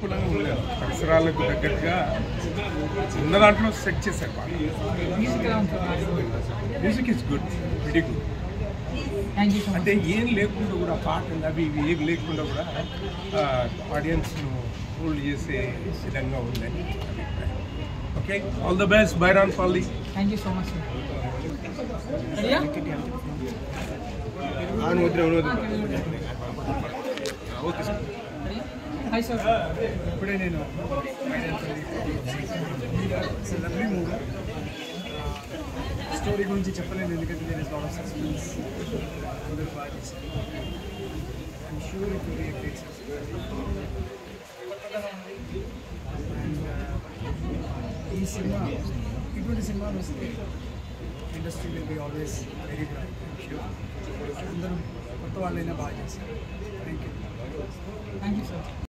అనుకూలంగా ఉండలేదు పరిసరాలకు తగ్గట్టుగా ఉన్న దాంట్లో సెట్ చేశారు బాగా మ్యూజిక్ ఎలా ఉంటుంది music is good very good thank you so much అంటే ఏం లేకుండా కూడా పాటలు అవి ఇవి ఏం లేకుండా కూడా ఆడియన్స్ను హోల్డ్ చేసే విధంగా ఉందని అభిప్రాయం ఓకే ఆల్ ద బెస్ట్ బైరాన్ ఫాల్ ది థ్యాంక్ యూ సో మచ్ రెడీయా ఓకే సార్ హాయ్ సార్ ఇప్పుడే నేను లవ్లీ మూవీ స్టోరీ గురించి చెప్పలేను ఎందుకంటే నేను లాట్ ఆఫ్ సస్పెన్స్ అందరూ బాగా చేశారు I'm sure it will be great ఈ సినిమా ఇటువంటి సినిమాలు వస్తే industry will be always very bright sure అందరూ కొత్త వాళ్ళైనా బాగా చేశారు thank you thank you sir